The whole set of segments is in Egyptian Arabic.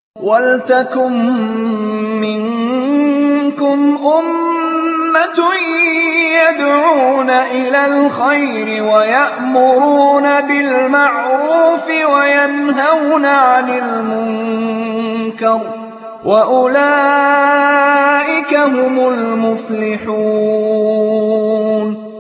وَلْتَكُن مِّنكُمْ أُمَّةٌ يَدْعُونَ إِلَى الْخَيْرِ وَيَأْمُرُونَ بِالْمَعْرُوفِ وَيَنْهَوْنَ عَنِ الْمُنكَرِ ۚ وَأُولَٰئِكَ هُمُ الْمُفْلِحُونَ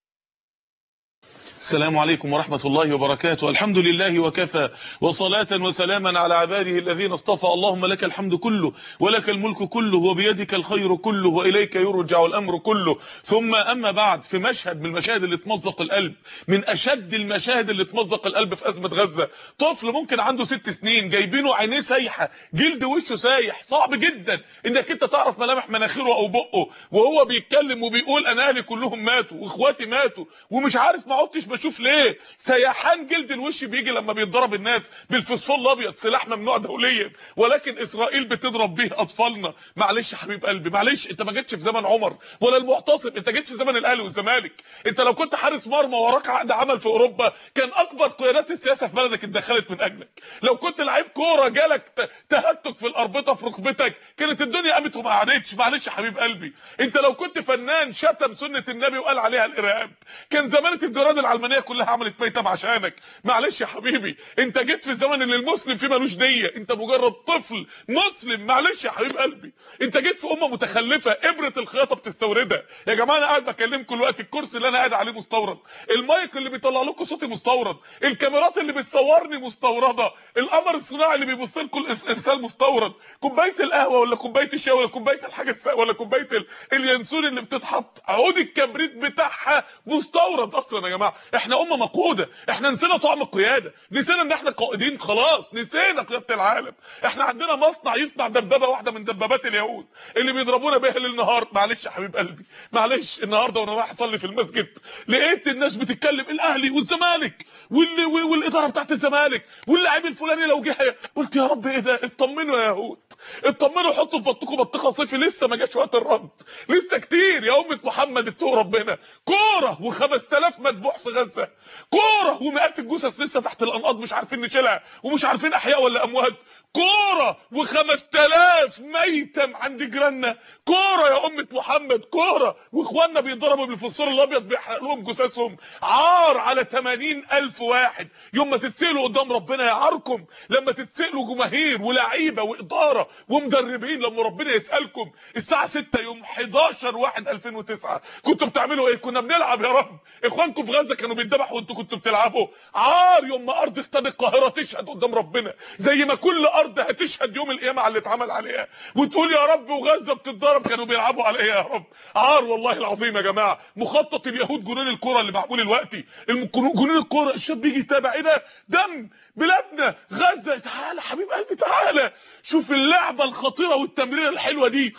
السلام عليكم ورحمة الله وبركاته الحمد لله وكفى وصلاة وسلاما على عباده الذين اصطفى اللهم لك الحمد كله ولك الملك كله وبيدك الخير كله وإليك يرجع الأمر كله ثم أما بعد في مشهد من المشاهد اللي تمزق القلب من أشد المشاهد اللي تمزق القلب في أزمة غزة طفل ممكن عنده ست سنين جايبينه عينيه سايحة جلد وشه سايح صعب جدا انك انت تعرف ملامح مناخيره او بقه وهو بيتكلم وبيقول انا اهلي كلهم ماتوا واخواتي ماتوا ومش عارف ما عدتش بشوف ليه سيحان جلد الوش بيجي لما بيتضرب الناس بالفسفور الابيض سلاح ممنوع دوليا ولكن اسرائيل بتضرب بيه اطفالنا معلش يا حبيب قلبي معلش انت ما جيتش في زمن عمر ولا المعتصم انت جيت في زمن الاهلي والزمالك انت لو كنت حارس مرمى وراك عقد عمل في اوروبا كان اكبر قيادات السياسه في بلدك اتدخلت من اجلك لو كنت لعيب كوره جالك تهتك في الاربطه في ركبتك كانت الدنيا قامت وما قعدتش معلش يا حبيب قلبي انت لو كنت فنان شتم سنه النبي وقال عليها الارهاب كان زمانه الجرائد العلمانيه كلها عملت ميتم عشانك معلش يا حبيبي انت جيت في الزمن اللي المسلم فيه ملوش ديه انت مجرد طفل مسلم معلش يا حبيب قلبي انت جيت في امه متخلفه ابره الخياطه بتستوردها يا جماعه انا قاعد بكلمكم دلوقتي الكرسي اللي انا قاعد عليه مستورد المايك اللي بيطلع لكم صوتي مستورد الكاميرات اللي بتصورني مستورده القمر الصناعي اللي بيبص لكم الارسال مستورد كوبايه القهوه ولا كوبايه الشاي ولا كوبايه الحاجه الساقعه ولا كوبايه اليانسون اللي بتتحط عود الكبريت بتاعها مستورد اصلا يا جماعه احنا امه مقوده احنا نسينا طعم القياده نسينا ان احنا قائدين خلاص نسينا قياده العالم احنا عندنا مصنع يصنع دبابه واحده من دبابات اليهود اللي بيضربونا بيها ليل نهار معلش يا حبيب قلبي معلش النهارده وانا رايح اصلي في المسجد لقيت الناس بتتكلم الاهلي والزمالك واللي والاداره بتاعت الزمالك واللاعب الفلاني لو جه قلت يا رب ايه ده اطمنوا يا يهود اطمنوا حطوا في بطكم بطيخه صيفي لسه ما جاش وقت الرد لسه كتير يا امه محمد اتقوا ربنا كوره و5000 مذبوح في غزه كوره ومئات الجثث لسه تحت الانقاض مش عارفين نشيلها ومش عارفين احياء ولا اموات كوره و5000 ميتم عند جيراننا كوره يا امه محمد كوره واخواننا بيضربوا بالفوسفور الابيض بيحرق لهم جثثهم عار على 80000 واحد يوم ما تتسالوا قدام ربنا يعاركم لما تتسالوا جماهير ولاعيبه واداره ومدربين لما ربنا يسالكم الساعه 6 يوم 11 1 2009 كنتوا بتعملوا ايه كنا بنلعب يا رب اخوانكم في غزه كانوا بيتذبحوا وانتوا كنتوا بتلعبوا عار يوم ما ارض استاد القاهره تشهد قدام ربنا زي ما كل ارض هتشهد يوم القيامه على اللي اتعمل عليها وتقول يا رب وغزه بتتضرب كانوا بيلعبوا على ايه يا رب عار والله العظيم يا جماعه مخطط اليهود جنون الكره اللي معمول دلوقتي جنون الكره الشاب بيجي يتابع ايه ده دم بلادنا غزه تعالى حبيب قلبي تعالى شوف اللعبه الخطيره والتمريره الحلوه دي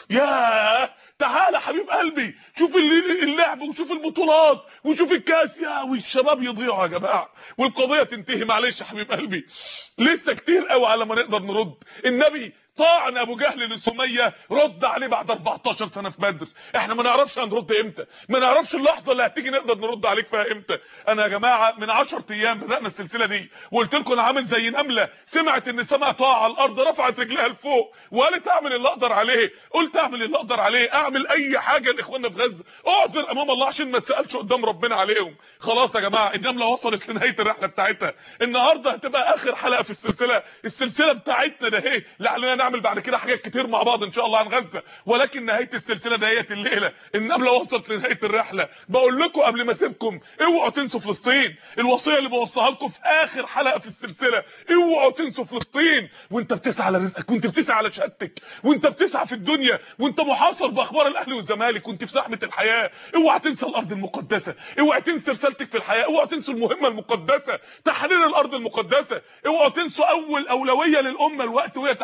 يا تعالى حبيب قلبي شوف اللعب وشوف البطولات وشوف الكاس يا والشباب يضيعوا يا جماعه والقضيه تنتهي معلش يا حبيب قلبي لسه كتير قوي على ما نقدر نرد النبي طعن ابو جهل لسميه رد عليه بعد 14 سنه في بدر احنا ما نعرفش هنرد امتى ما نعرفش اللحظه اللي هتيجي نقدر نرد عليك فيها امتى انا يا جماعه من 10 ايام بدانا السلسله دي وقلت لكم انا عامل زي نمله سمعت ان سمع طاعه على الارض رفعت رجلها لفوق وقالت اعمل اللي اقدر عليه قلت اعمل اللي اقدر عليه اعمل اي حاجه لاخواننا في غزه اعذر امام الله عشان ما تسالش قدام ربنا عليهم خلاص يا جماعه النمله وصلت لنهايه الرحله بتاعتها النهارده هتبقى اخر حلقه في السلسله السلسله بتاعتنا ده اهي لعلنا نعمل بعد كده حاجات كتير مع بعض ان شاء الله عن غزه ولكن نهايه السلسله دهيت الليله النمله وصلت لنهايه الرحله بقول لكم قبل ما اسيبكم اوعوا تنسوا فلسطين الوصيه اللي بوصيها لكم في اخر حلقه في السلسله اوعوا تنسوا فلسطين وانت بتسعى على رزقك وانت بتسعى على شهادتك وانت بتسعى في الدنيا وانت محاصر باخبار الاهلي والزمالك وانت في زحمه الحياه اوعى تنسى الارض المقدسه اوعى تنسى رسالتك في الحياه اوعى تنسوا المهمه المقدسه تحرير الارض المقدسه اوعوا تنسوا اول اولويه للامه الوقت وهي تحرير فلسطين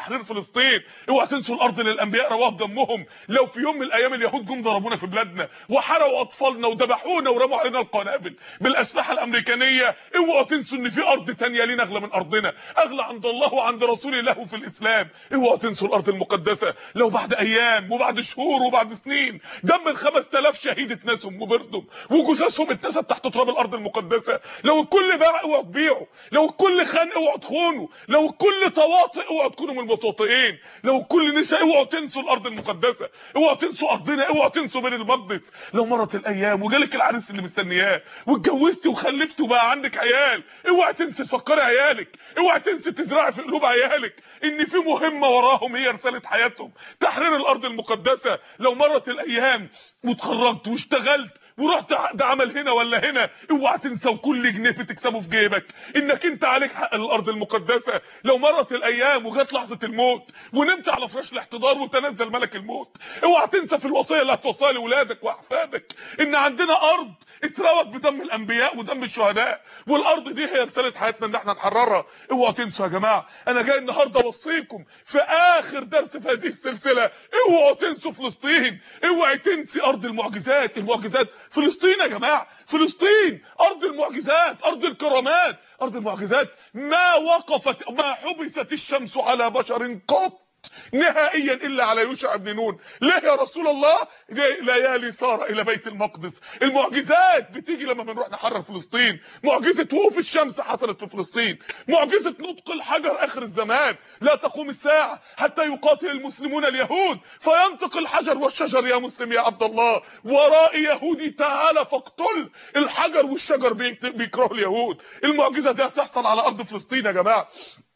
فلسطين اوعى تنسوا الارض اللي الانبياء رواها بدمهم لو في يوم من الايام اليهود جم ضربونا في بلادنا وحرقوا اطفالنا وذبحونا ورموا علينا القنابل بالاسلحه الامريكانيه اوعوا تنسوا ان في ارض تانية لينا اغلى من ارضنا اغلى عند الله وعند رسول الله في الاسلام اوعوا تنسوا الارض المقدسه لو بعد ايام وبعد شهور وبعد سنين دم ال 5000 شهيد اتنسم وبردم وجثثهم اتنست تحت تراب الارض المقدسه لو الكل باع اوعوا تبيعوا لو الكل خان اوعوا تخونوا لو الكل تواطئ اوعوا تكونوا من المتواطئين لو الكل نساء اوعوا تنسوا الارض المقدسه اوعوا تنسوا ارضنا اوعوا تنسوا بين المقدس لو مرت الايام وجالك العريس اللي مستنياه واتجوزتي وخلفتي وبقى عندك عيال اوعى تنسي تفكري عيالك اوعى تنسي تزرعي في قلوب عيالك ان في مهمه وراهم هي رساله حياتهم تحرير الارض المقدسه لو مرت الايام واتخرجت واشتغلت ورحت عقد عمل هنا ولا هنا اوعى تنسى وكل جنيه بتكسبه في جيبك انك انت عليك حق الارض المقدسه لو مرت الايام وجت لحظه الموت ونمت على فراش الاحتضار وتنزل ملك الموت اوعى تنسى في الوصيه اللي هتوصيها لاولادك واحفادك ان عندنا ارض اتروت بدم الانبياء ودم الشهداء والارض دي هي رساله حياتنا ان احنا نحررها اوعوا تنسوا يا جماعه انا جاي النهارده اوصيكم في اخر درس في هذه السلسله اوعوا تنسوا فلسطين اوعي تنسي ارض المعجزات المعجزات فلسطين يا جماعه فلسطين ارض المعجزات ارض الكرامات ارض المعجزات ما وقفت ما حبست الشمس على بشر قط نهائيا الا على يوشع بن نون ليه يا رسول الله ليالي سار الى بيت المقدس المعجزات بتيجي لما بنروح نحرر فلسطين معجزه وقوف الشمس حصلت في فلسطين معجزه نطق الحجر اخر الزمان لا تقوم الساعه حتى يقاتل المسلمون اليهود فينطق الحجر والشجر يا مسلم يا عبد الله وراء يهودي تعالى فاقتل الحجر والشجر بيكرهوا اليهود المعجزه دي هتحصل على ارض فلسطين يا جماعه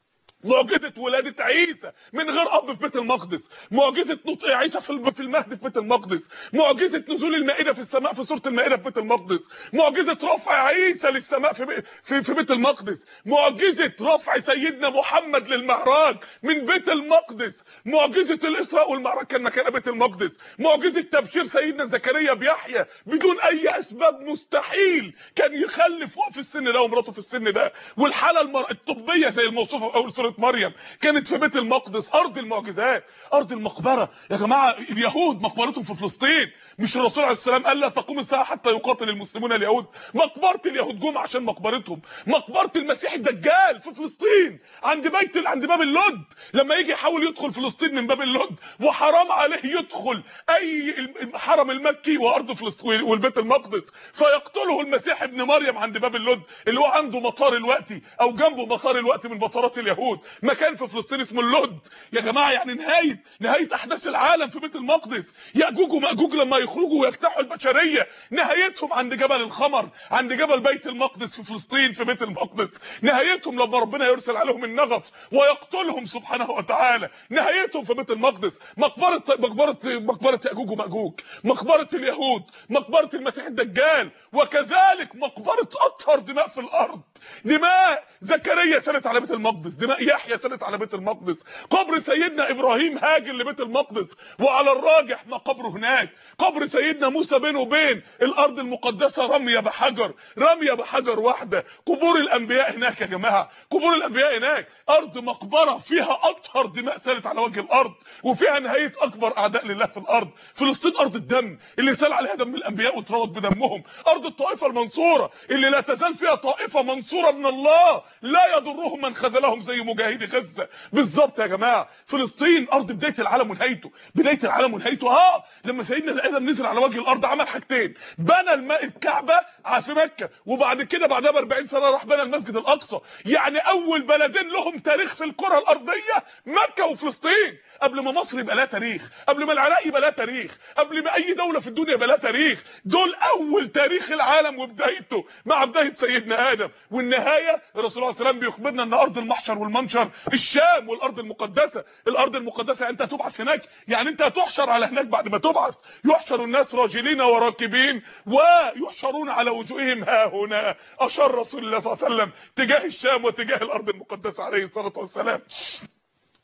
معجزه ولاده عيسى من غير اب في بيت المقدس معجزه نطق عيسى في في المهد في بيت المقدس معجزه نزول المائده في السماء في سوره المائده في بيت المقدس معجزه رفع عيسى للسماء في بي في, في بيت المقدس معجزه رفع سيدنا محمد للمعراج من بيت المقدس معجزه الاسراء والمعراج كان مكان بيت المقدس معجزه تبشير سيدنا زكريا بيحيى بدون اي اسباب مستحيل كان يخلف وهو في السن ده ومراته في السن ده والحاله المر... الطبيه زي الموصوفه في اول سوره مريم كانت في بيت المقدس ارض المعجزات ارض المقبره يا جماعه اليهود مقبرتهم في فلسطين مش الرسول عليه السلام قال لا تقوم الساعه حتى يقاتل المسلمون اليهود مقبره اليهود جم عشان مقبرتهم مقبره المسيح الدجال في فلسطين عند بيت عند باب اللد لما يجي يحاول يدخل فلسطين من باب اللد وحرام عليه يدخل اي الحرم المكي وارض فلسطين والبيت المقدس فيقتله المسيح ابن مريم عند باب اللد اللي هو عنده مطار الوقتي او جنبه مطار الوقتي من مطارات اليهود مكان في فلسطين اسمه اللد يا جماعه يعني نهايه نهايه احداث العالم في بيت المقدس ياجوج وماجوج لما يخرجوا ويجتاحوا البشريه نهايتهم عند جبل الخمر عند جبل بيت المقدس في فلسطين في بيت المقدس نهايتهم لما ربنا يرسل عليهم النغف ويقتلهم سبحانه وتعالى نهايتهم في بيت المقدس مقبره مقبره مقبره ياجوج وماجوج مقبره اليهود مقبره المسيح الدجال وكذلك مقبره اطهر دماء في الارض دماء زكريا سنت على بيت المقدس دماء يحيى سنت على بيت المقدس قبر سيدنا ابراهيم هاجر لبيت المقدس وعلى الراجح ما قبره هناك قبر سيدنا موسى بينه وبين الارض المقدسه رميه بحجر رميه بحجر واحده قبور الانبياء هناك يا جماعه قبور الانبياء هناك ارض مقبره فيها اطهر دماء سالت على وجه الارض وفيها نهايه اكبر اعداء لله في الارض فلسطين ارض الدم اللي سال عليها دم الانبياء واتروت بدمهم ارض الطائفه المنصوره اللي لا تزال فيها طائفه منصوره من الله لا يضرهم من خذلهم زي مجاهدي غزه بالظبط يا جماعه فلسطين ارض بدايه العالم ونهايته بدايه العالم ونهايته اه لما سيدنا ادم نزل على وجه الارض عمل حاجتين بنى الماء الكعبه في مكه وبعد كده بعدها ب 40 سنه راح بنى المسجد الاقصى يعني اول بلدين لهم تاريخ في الكره الارضيه مكه وفلسطين قبل ما مصر يبقى لها تاريخ قبل ما العراق يبقى لها تاريخ قبل ما اي دوله في الدنيا يبقى لها تاريخ دول اول تاريخ العالم وبدايته مع بدايه سيدنا ادم والنهايه الرسول صلى الله عليه وسلم بيخبرنا ان ارض المحشر والمنشر الشام والارض المقدسه الارض المقدسه انت هتبعث هناك يعني انت هتحشر على هناك بعد ما تبعث يحشر الناس راجلين وراكبين ويحشرون على وجوههم ها هنا اشار رسول الله صلى الله عليه وسلم تجاه الشام وتجاه الارض المقدسه عليه الصلاه والسلام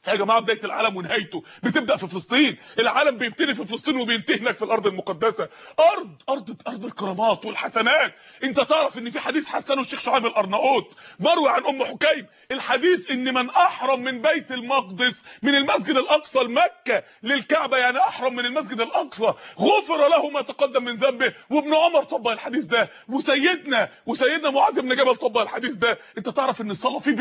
يا جماعه بدايه العالم ونهايته بتبدا في فلسطين العالم بيبتدي في فلسطين وبينتهي هناك في الارض المقدسه ارض ارض ارض الكرامات والحسنات انت تعرف ان في حديث حسنه الشيخ شعيب الارناؤوط مروي عن ام حكيم الحديث ان من احرم من بيت المقدس من المسجد الاقصى لمكه للكعبه يعني احرم من المسجد الاقصى غفر له ما تقدم من ذنبه وابن عمر طبق الحديث ده وسيدنا وسيدنا معاذ بن جبل طبق الحديث ده انت تعرف ان الصلاه فيه ب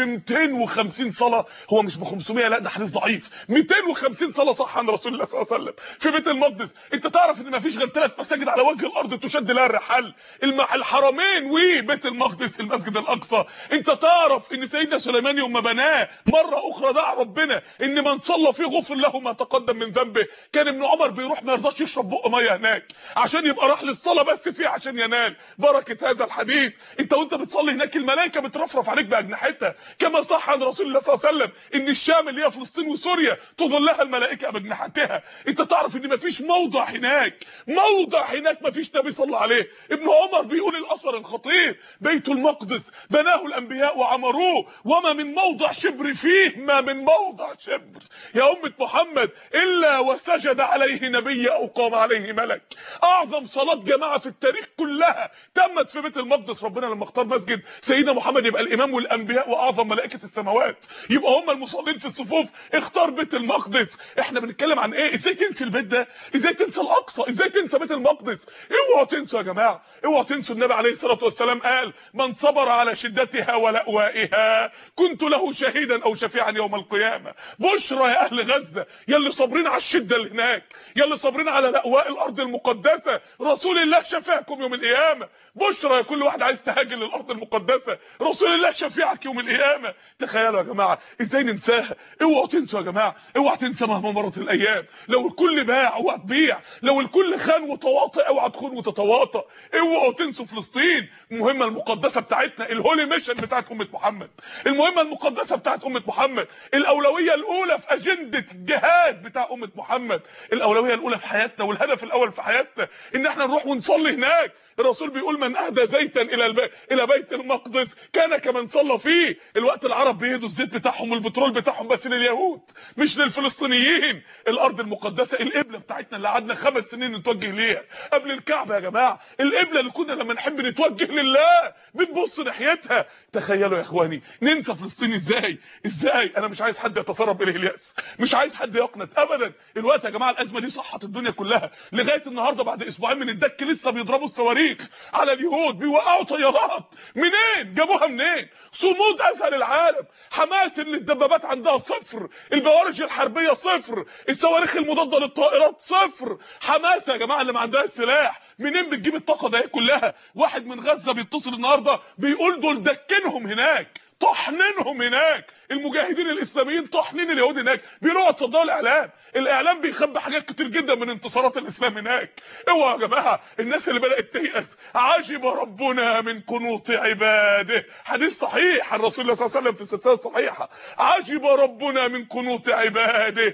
250 صلاه هو مش ب 500 لا ده حديث ضعيف 250 صلاه صح عن رسول الله صلى الله عليه وسلم في بيت المقدس انت تعرف ان ما فيش غير ثلاث مساجد على وجه الارض تشد لها الرحال الم- الحرمين وبيت المقدس المسجد الاقصى انت تعرف ان سيدنا سليمان يوم ما بناه مره اخرى دعا ربنا ان من صلى فيه غفر له ما تقدم من ذنبه كان ابن عمر بيروح ما يرضاش يشرب بق ميه هناك عشان يبقى راح للصلاه بس فيه عشان ينال بركه هذا الحديث انت وانت بتصلي هناك الملائكه بترفرف عليك باجنحتها كما صح عن رسول الله صلى الله عليه وسلم ان الشام اللي هي فلسطين وسوريا تظلها الملائكه باجنحتها انت تعرف ان مفيش موضع هناك موضع هناك مفيش نبي صلى عليه ابن عمر بيقول الاثر الخطير بيت المقدس بناه الانبياء وعمروه وما من موضع شبر فيه ما من موضع شبر يا امه محمد الا وسجد عليه نبي او قام عليه ملك اعظم صلاه جماعه في التاريخ كلها تمت في بيت المقدس ربنا لما اختار مسجد سيدنا محمد يبقى الامام والانبياء واعظم ملائكه السماوات يبقى هم المصلين في الصفوف اختار بيت المقدس احنا بنتكلم عن ايه ازاي تنسى البيت ده ازاي تنسى الاقصى ازاي تنسى بيت المقدس اوعوا تنسوا يا جماعه اوعوا تنسوا النبي عليه الصلاه والسلام قال من صبر على شدتها ولأوائها كنت له شهيدا او شفيعا يوم القيامه بشرى يا اهل غزه يا اللي صابرين على الشده اللي هناك يا اللي صابرين على لأواء الارض المقدسه رسول الله شفيعكم يوم القيامه بشرى يا كل واحد عايز تهاجر للارض المقدسه رسول الله شفيعك يوم القيامه تخيلوا يا جماعه ازاي ننساها اوعوا تنسوا يا جماعه اوعوا تنسى مهما مرت الايام لو الكل باع اوعى تبيع لو الكل خان وتواطئ اوعى تخون وتتواطئ اوعوا تنسوا فلسطين المهمه المقدسه بتاعتنا الهولي ميشن بتاعت امه محمد المهمه المقدسه بتاعت امه محمد الاولويه الاولى في اجنده الجهاد بتاع امه محمد الاولويه الاولى في حياتنا والهدف الاول في حياتنا ان احنا نروح ونصلي هناك الرسول بيقول من اهدى زيتا الى البي... الى بيت المقدس كان كمن صلى فيه الوقت العرب بيهدوا الزيت بتاعهم والبترول بتاعهم بس لليهود مش للفلسطينيين الارض المقدسه القبله بتاعتنا اللي قعدنا خمس سنين نتوجه ليها قبل الكعبه يا جماعه القبله اللي كنا لما نحب نتوجه لله بنبص ناحيتها تخيلوا يا اخواني ننسى فلسطين ازاي ازاي انا مش عايز حد يتسرب اليه الياس مش عايز حد يقنط ابدا الوقت يا جماعه الازمه دي صحت الدنيا كلها لغايه النهارده بعد اسبوعين من الدك لسه بيضربوا الصواريخ على اليهود بيوقعوا طيارات منين جابوها منين صمود اسهل العالم حماس ان الدبابات عندها صفر البوارج الحربيه صفر الصواريخ المضاده للطائرات صفر حماس يا جماعه اللي ما عندها السلاح منين بتجيب الطاقه دي كلها واحد من غزه بيتصل النهارده بيقول دول دكنهم هناك طحنينهم هناك المجاهدين الاسلاميين طحنين اليهود هناك بيقولوا تصدقوا الاعلام الاعلام بيخبي حاجات كتير جدا من انتصارات الاسلام هناك اوعوا يا جماعه الناس اللي بدات تيأس عجب ربنا من قنوط عباده حديث صحيح عن رسول الله صلى الله عليه وسلم في السلسله الصحيحه عجب ربنا من قنوط عباده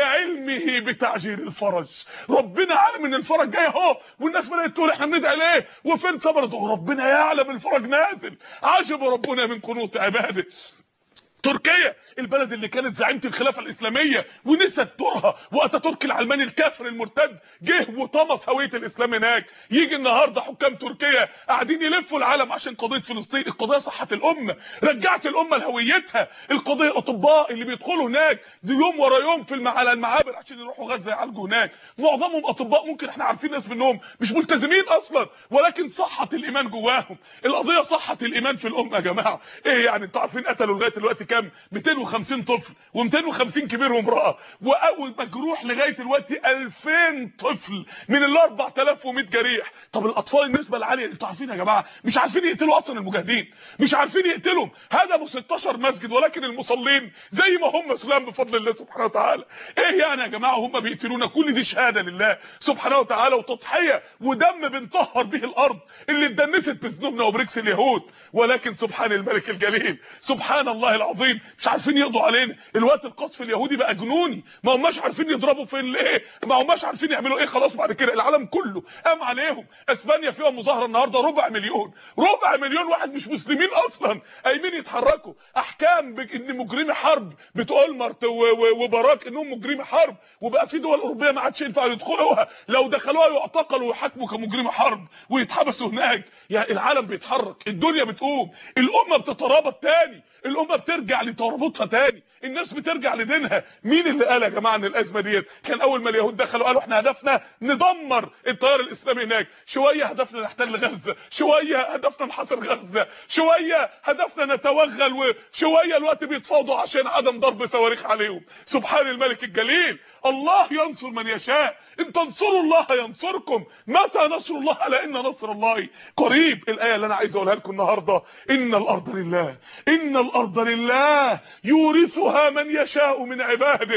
لعلمه بتعجيل الفرج ربنا عالم ان الفرج جاي اهو والناس بدات تقول احنا بندعي ليه وفين صبرت ربنا يعلم الفرج نازل عجب ربنا من قنوط عباده تركيا البلد اللي كانت زعيمه الخلافه الاسلاميه ونست دورها واتاتورك العلماني الكافر المرتد جه وطمس هويه الاسلام هناك يجي النهارده حكام تركيا قاعدين يلفوا العالم عشان قضيه فلسطين القضيه صحت الامه رجعت الامه لهويتها القضيه الاطباء اللي بيدخلوا هناك دي يوم ورا يوم في الم... على المعابر عشان يروحوا غزه يعالجوا هناك معظمهم اطباء ممكن احنا عارفين ناس منهم مش ملتزمين اصلا ولكن صحت الايمان جواهم القضيه صحت الايمان في الامه يا جماعه ايه يعني انتوا عارفين قتلوا لغايه دلوقتي كام 250 طفل و250 كبير وامراه ومجروح لغايه دلوقتي 2000 طفل من ال 4100 جريح طب الاطفال النسبه العاليه انتوا عارفين يا جماعه مش عارفين يقتلوا اصلا المجاهدين مش عارفين يقتلهم هدموا 16 مسجد ولكن المصلين زي ما هم سلام بفضل الله سبحانه وتعالى ايه يعني يا جماعه هم بيقتلونا كل دي شهاده لله سبحانه وتعالى وتضحيه ودم بنطهر به الارض اللي اتدنست بذنوبنا وبركس اليهود ولكن سبحان الملك الجليل سبحان الله العظيم العظيم مش عارفين يقضوا علينا الوقت القصف اليهودي بقى جنوني ما هماش عارفين يضربوا في الايه ما هماش عارفين يعملوا ايه خلاص بعد كده العالم كله قام عليهم اسبانيا فيها مظاهره النهارده ربع مليون ربع مليون واحد مش مسلمين اصلا قايمين يتحركوا احكام بك ان مجرمي حرب بتوع المرت وبراك انهم مجرمي حرب وبقى في دول اوروبيه ما عادش ينفع يدخلوها لو دخلوها يعتقلوا ويحاكموا كمجرمي حرب ويتحبسوا هناك يعني العالم بيتحرك الدنيا بتقوم الامه بتترابط تاني الامه بترجع لترابطها تاني الناس بترجع لدينها مين اللي قال يا جماعه ان الازمه ديت كان اول ما اليهود دخلوا قالوا احنا هدفنا ندمر التيار الاسلامي هناك شويه هدفنا نحتل غزه شويه هدفنا نحاصر غزه شويه هدفنا نتوغل وشويه الوقت بيتفاوضوا عشان عدم ضرب صواريخ عليهم سبحان الملك الجليل الله ينصر من يشاء ان تنصروا الله ينصركم متى نصر الله الا ان نصر الله قريب الايه اللي انا عايز اقولها لكم النهارده ان الارض لله ان الارض لله يورثها من يشاء من عباده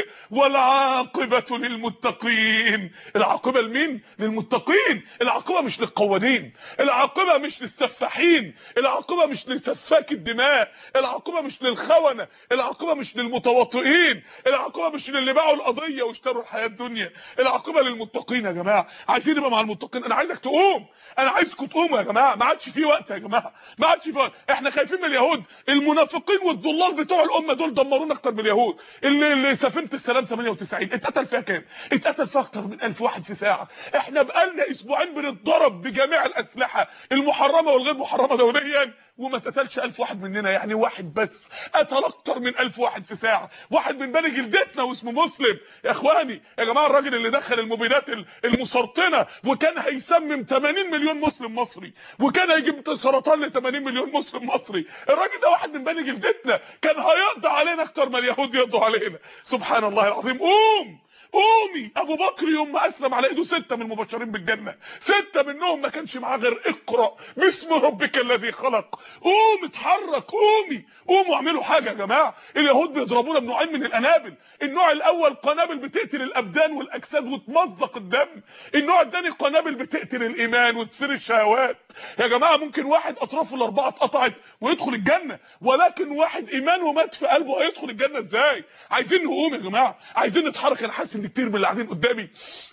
والعاقبه للمتقين العاقبه لمين للمتقين العاقبه مش للقوانين العاقبه مش للسفاحين العاقبه مش لسفاك الدماء العاقبه مش للخونه العاقبه مش للمتواطئين العاقبه مش للي باعوا القضيه واشتروا الحياه الدنيا العاقبه للمتقين يا جماعه عايزين نبقى مع المتقين انا عايزك تقوم انا عايزكم تقوموا يا جماعه ما عادش في وقت يا جماعه ما عادش في وقت احنا خايفين من اليهود المنافقين والضلال بتوع الامه دول دمرونا اكتر من اليهود اللي, اللي سفينه السلام 98 اتقتل فيها كام اتقتل فيها اكتر من 1000 واحد في ساعه احنا بقالنا اسبوعين بنتضرب بجميع الاسلحه المحرمه والغير محرمه دوليا وما اتقتلش 1000 واحد مننا يعني واحد بس قتل اكتر من 1000 واحد في ساعه واحد من بني جلدتنا واسمه مسلم يا اخواني يا جماعه الراجل اللي دخل المبيدات المسرطنه وكان هيسمم 80 مليون مسلم مصري وكان هيجيب سرطان ل 80 مليون مسلم مصري الراجل ده واحد من بني جلدتنا كان هيقضي علينا اكتر ما اليهود يقضوا علينا سبحان الله العظيم قوم قومي ابو بكر يوم ما اسلم على ايده سته من المبشرين بالجنه سته منهم ما كانش معاه غير اقرا باسم ربك الذي خلق قوم اتحرك قومي قوموا اعملوا حاجه يا جماعه اليهود بيضربونا بنوعين من القنابل النوع الاول قنابل بتقتل الابدان والاجساد وتمزق الدم النوع الثاني قنابل بتقتل الايمان وتثير الشهوات يا جماعه ممكن واحد اطرافه الاربعه اتقطعت ويدخل الجنه ولكن واحد ايمانه مات في قلبه هيدخل الجنه ازاي عايزين نقوم يا جماعه عايزين نتحرك انا حاسس ان كتير من اللي قاعدين قدامي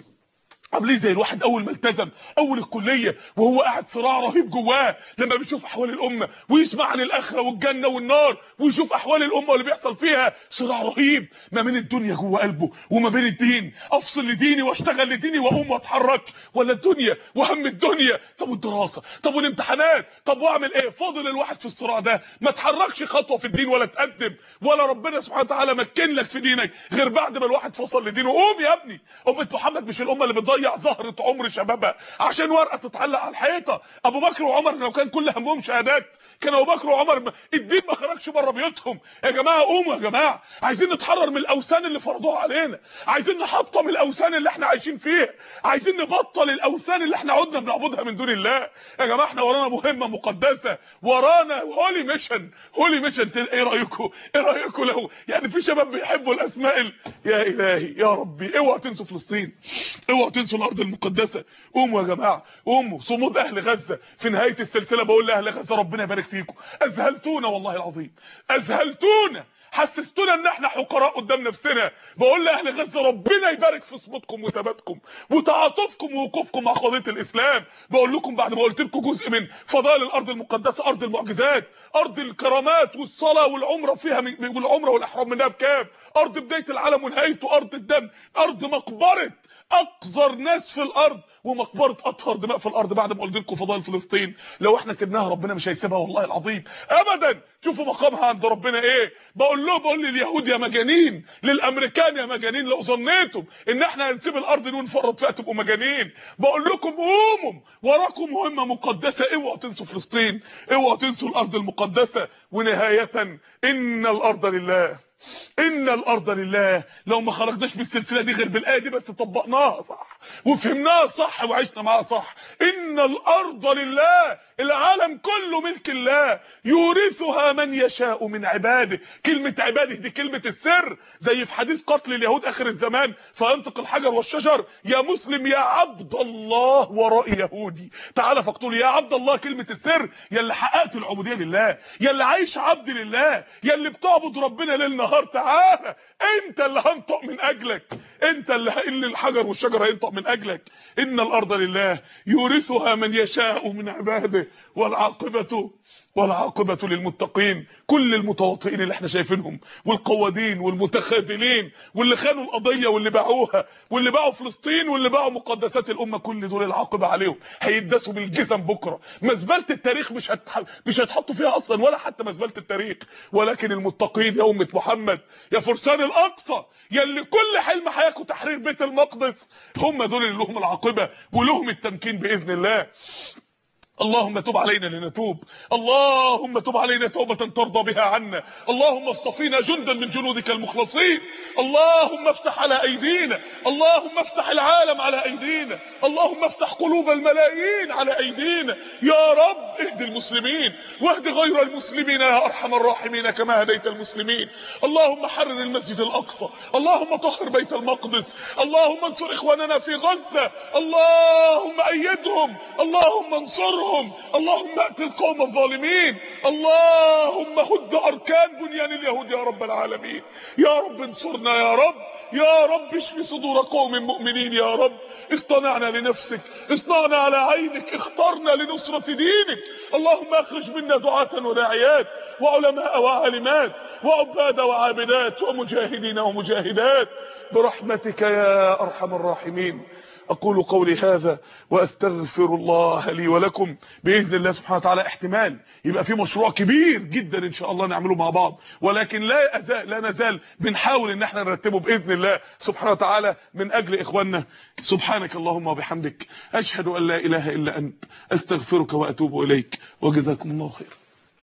عاملين زي الواحد اول ما التزم اول الكليه وهو قاعد صراع رهيب جواه لما بيشوف احوال الامه ويسمع عن الاخره والجنه والنار ويشوف احوال الامه واللي بيحصل فيها صراع رهيب ما بين الدنيا جوه قلبه وما بين الدين افصل لديني واشتغل لديني واقوم واتحرك ولا الدنيا وهم الدنيا طب والدراسه طب والامتحانات طب واعمل ايه فاضل الواحد في الصراع ده ما تحركش خطوه في الدين ولا تقدم ولا ربنا سبحانه وتعالى مكن لك في دينك غير بعد ما الواحد فصل لدينه قوم يا ابني امه محمد مش الامه اللي بتضيع تضيع زهرة عمر شبابها عشان ورقة تتعلق على الحيطة ابو بكر وعمر لو كان كل همهم شهادات كان ابو بكر وعمر الدين ما خرجش بره بيوتهم يا جماعة قوموا يا جماعة عايزين نتحرر من الاوثان اللي فرضوها علينا عايزين نحطم الاوثان اللي احنا عايشين فيها عايزين نبطل الاوثان اللي احنا عدنا بنعبدها من دون الله يا جماعة احنا ورانا مهمة مقدسة ورانا هولي ميشن هولي ميشن ايه رايكم ايه رايكم لو يعني في شباب بيحبوا الاسماء ال... يا الهي يا ربي اوعوا تنسوا فلسطين اوعوا تنسوا الارض المقدسه قوموا يا جماعه قوموا صمود اهل غزه في نهايه السلسله بقول لاهل غزه ربنا يبارك فيكم اذهلتونا والله العظيم اذهلتونا حسستونا ان احنا حقراء قدام نفسنا بقول لاهل غزه ربنا يبارك في صمودكم وثباتكم وتعاطفكم ووقوفكم مع قضيه الاسلام بقول لكم بعد ما قلت لكم جزء من فضائل الارض المقدسه ارض المعجزات ارض الكرامات والصلاه والعمره فيها من والعمره والاحرام منها بكام ارض بدايه العالم ونهايته ارض الدم ارض مقبره اقذر ناس في الارض ومقبره اطهر دماء في الارض بعد ما قلت لكم فضائل فلسطين لو احنا سيبناها ربنا مش هيسيبها والله العظيم ابدا شوفوا مقامها عند ربنا ايه بقول له بقول لليهود يا مجانين للامريكان يا مجانين لو ظنيتم ان احنا هنسيب الارض دي ونفرط فيها تبقوا مجانين بقول لكم قوموا وراكم مهمه مقدسه اوعوا تنسوا فلسطين اوعوا تنسوا الارض المقدسه ونهايه ان الارض لله ان الارض لله لو ما خرجناش من السلسله دي غير بالايه دي بس طبقناها صح وفهمناها صح وعشنا معاها صح ان الارض لله العالم كله ملك الله يورثها من يشاء من عباده كلمة عباده دي كلمة السر زي في حديث قتل اليهود اخر الزمان فينطق الحجر والشجر يا مسلم يا عبد الله وراء يهودي تعالى فاقتل يا عبد الله كلمة السر يا اللي حققت العبودية لله يا اللي عايش عبد لله يا اللي بتعبد ربنا ليل نهار تعالى انت اللي هنطق من اجلك انت اللي اللي الحجر والشجر هينطق من اجلك ان الارض لله يورثها من يشاء من عباده والعاقبه والعاقبة للمتقين كل المتواطئين اللي احنا شايفينهم والقوادين والمتخاذلين واللي خانوا القضية واللي باعوها واللي باعوا فلسطين واللي باعوا مقدسات الأمة كل دول العاقبة عليهم هيدسوا بالجزم بكرة مزبلة التاريخ مش هتح... مش هتحطوا فيها أصلا ولا حتى مزبلة التاريخ ولكن المتقين يا أمة محمد يا فرسان الأقصى يا اللي كل حلم حياتكم تحرير بيت المقدس هم دول اللي لهم العاقبة ولهم التمكين بإذن الله اللهم تب علينا لنتوب اللهم تب علينا توبة ترضى بها عنا اللهم اصطفينا جندا من جنودك المخلصين اللهم افتح على ايدينا اللهم افتح العالم على ايدينا اللهم افتح قلوب الملايين على ايدينا يا رب اهد المسلمين واهد غير المسلمين يا ارحم الراحمين كما هديت المسلمين اللهم حرر المسجد الاقصى اللهم طهر بيت المقدس اللهم انصر اخواننا في غزة اللهم ايدهم اللهم انصرهم انصرهم اللهم ائت القوم الظالمين اللهم هد اركان بنيان اليهود يا رب العالمين يا رب انصرنا يا رب يا رب اشف صدور قوم مؤمنين يا رب اصطنعنا لنفسك اصنعنا على عينك اخترنا لنصرة دينك اللهم اخرج منا دعاة وداعيات وعلماء وعالمات وعباد وعابدات ومجاهدين ومجاهدات برحمتك يا ارحم الراحمين اقول قولي هذا واستغفر الله لي ولكم باذن الله سبحانه وتعالى احتمال يبقى في مشروع كبير جدا ان شاء الله نعمله مع بعض ولكن لا أزال لا نزال بنحاول ان احنا نرتبه باذن الله سبحانه وتعالى من اجل اخواننا سبحانك اللهم وبحمدك اشهد ان لا اله الا انت استغفرك واتوب اليك وجزاكم الله خير